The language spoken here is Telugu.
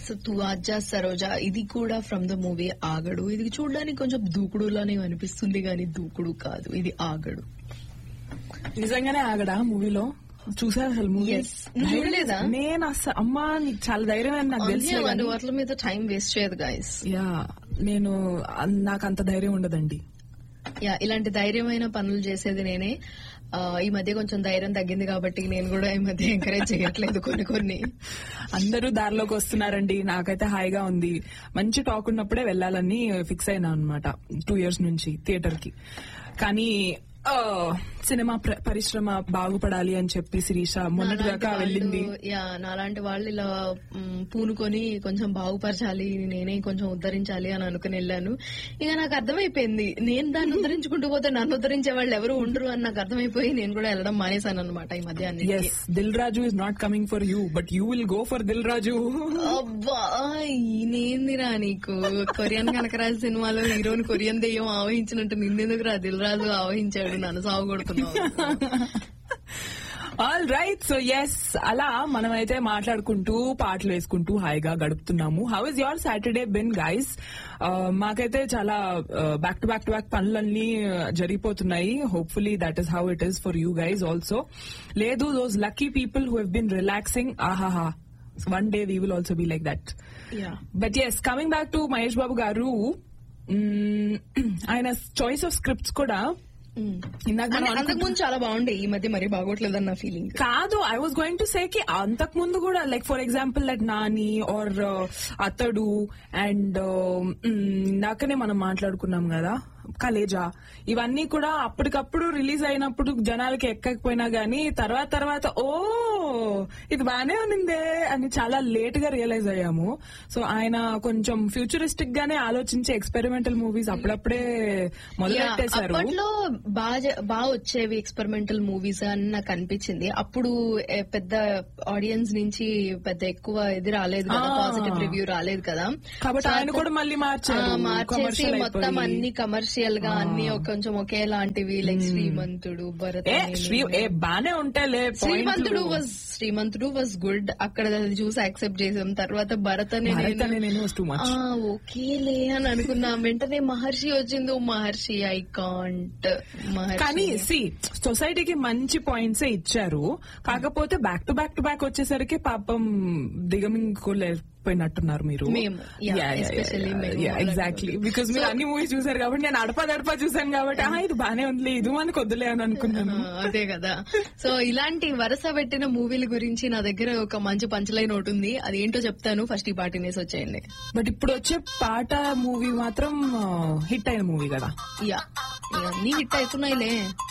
సో తు ఆజా సరోజా ఇది కూడా ఫ్రమ్ ద మూవీ ఆగడు ఇది చూడడానికి కొంచెం దూకుడులానే అనిపిస్తుంది కానీ దూకుడు కాదు ఇది ఆగడు నిజంగానే ఆగడా మూవీలో చూసారు అసలు మూవీ Yes. నువ్వు చూడలేదా? నేను అసలు అమ్మా నీకు చాలా ధైర్యం అని నాకు తెలుసు అందుకే వాటి వాటి మీద టైం వేస్ట్ చేయదు గైస్ యా నేను అన్- నాకు అంత ధైర్యం ఉండదండి యా ఇలాంటి ధైర్యమైన పనులు చేసేది నేనే ఆ, ఈ మధ్య కొంచెం ధైర్యం తగ్గింది కాబట్టి నేను కూడా ఈ మధ్య ఎంకరేజ్ చేయట్లేదు కొన్ని కొన్ని అందరూ దారిలోకి వస్తున్నారండి నాకైతే హాయిగా ఉంది మంచి టాక్ ఉన్నప్పుడే వెళ్ళాలని ఫిక్స్ అయినా అనమాట టూ ఇయర్స్ నుంచి థియేటర్ కి కానీ ఆ, సినిమా ప్ర- పరిశ్రమ బాగుపడాలి అని చెప్పి శిరీష మొన్నటి నాలాంటి దాకా వెళ్ళింది వాళ్ళు- యా నాలాంటి వాళ్ళు ఇలా మ్, పూనుకొని కొంచెం బాగుపరచాలి నేనే కొంచెం ఉద్ధరించాలి అని అనుకుని వెళ్ళాను ఇక నాకు అర్థమైపోయింది నేను దాన్ని ఉద్ధరించుకుంటూ పోతే నన్ను ఉద్ధరించే వాళ్ళు ఎవరు ఉండరు అని నాకు అర్థమైపోయి నేను కూడా వెళ్ళడం మానేశాను అనమాట ఈ మధ్య అన్నిటికీ. Yes Dil Raju is not coming for you but you will go for Dil Raju అబ్బా నేందిరా నీకు కొరియన్ కనకరాజు సినిమాలో హీరోని కొరియన్ దెయ్యం ఆవహించినట్టు నిన్నెందుకు రా దిల్ రాజు ఆవహించాడు నన్ను సాగుకొడుతున్నావు ఆల్ రైట్ సో ఎస్ అలా మనమైతే మాట్లాడుకుంటూ పాటలు వేసుకుంటూ హాయిగా గడుపుతున్నాము how is your Saturday been guys మాకైతే చాలా back to back to back పనులన్నీ uh, జరిగిపోతున్నాయి hopefully that is how it is for you guys also లేదు those lucky people who have been relaxing ఆహాహా one day we will also be like that yeah but yes coming back to Mahesh Babu గారు మ్మ్, ఆయన చాయిస్ ఆఫ్ స్క్రిప్ట్స్ కూడా ఇందాక మనం అంతకు అనుకున్న- ముందు చాలా బాగుండే ఈ మధ్య మరీ బాగోట్లేదని నా ఫీలింగ్ కాదు I was going to say కి అంతకు ముందు కూడా like for example like Nani or Athadu and ఇందాకనే మనం మాట్లాడుకున్నాం కదా కలేజా ఇవన్నీ కూడా అప్పటికప్పుడు రిలీజ్ అయినప్పుడు జనాలకి ఎక్కకపోయినా గానీ తర్వాత తర్వాత ఓ ఇది బానే ఉన్నిందే అని చాలా లేట్ గా రియలైజ్ అయ్యాము సో ఆయన కొంచెం ఫ్యూచరిస్టిక్ గానే ఆలోచించే ఎక్స్పెరిమెంటల్ మూవీస్ అప్పుడప్పుడే మొదలెట్టేశారు అప్పట్లో బాగా బాగా వచ్చేవి ఎక్స్పెరిమెంటల్ మూవీస్ అని నాకు అనిపించింది అప్పుడు ఏ, పెద్ద ఆడియన్స్ నుంచి పెద్ద ఎక్కువ ఇది రాలేదు కదా ఆ. పాజిటివ్ రివ్యూ రాలేదు కదా కాబట్టి So ఆయన అప్పుడు- కూడా మళ్ళీ మార్చారు. ఆ, మార్చేసి Commercial మొత్తం అయిపోయి. అన్ని కమర్షియల్ గా అన్ని ఒక కొంచెం ఒకేలాంటివి లైక్ శ్రీమంతుడు భరత్ ఏ అనే శ్రీ ఏ బానే ఉంటాయిలే శ్రీమంతుడు పాయింట్లు. వాజ్ శ్రీమంతుడు వాజ్ గుడ్ అక్కడ అది చూసి యాక్సెప్ట్ చేసాం తర్వాత భరత్ అనే భరత్ అనే నేను was too much. ఆ, ఓకేలే అని అనుకున్నాం వెంటనే మహర్షి వచ్చింది ఓ మహర్షి ఐ కాంట్ కానీ మహర్షి సి సొసైటీకి మంచి పాయింట్స్ ఇచ్చారు కాకపోతే back to back to back వచ్చేసరికి పాపం దిగమింగుకోలేకపోయినట్టున్నారు మీరు మేము, yeah, especially మేము. ఎగ్జాక్ట్లీ బికాస్ మీరు అన్ని మూవీస్ చూసారు కాబట్టి నేను అడపా దడపా చూసాను కాబట్టి "ఆ, ఇది బానే ఉంది ఇది మనకు వద్దులే అని అనుకున్నాను ఆ, అదే కదా సో ఇలాంటి వరుస పెట్టిన మూవీల గురించి నా దగ్గర ఒక మంచి పంచలైన ఒకటి ఉంది అది ఏంటో చెప్తాను ఫస్ట్ ఈ పాటినేసి వచ్చేయండి బట్ ఇప్పుడు వచ్చే పాట మూవీ మాత్రం హిట్ అయిన మూవీ కదా యా ఇవన్నీ హిట్ అవుతున్నాయిలే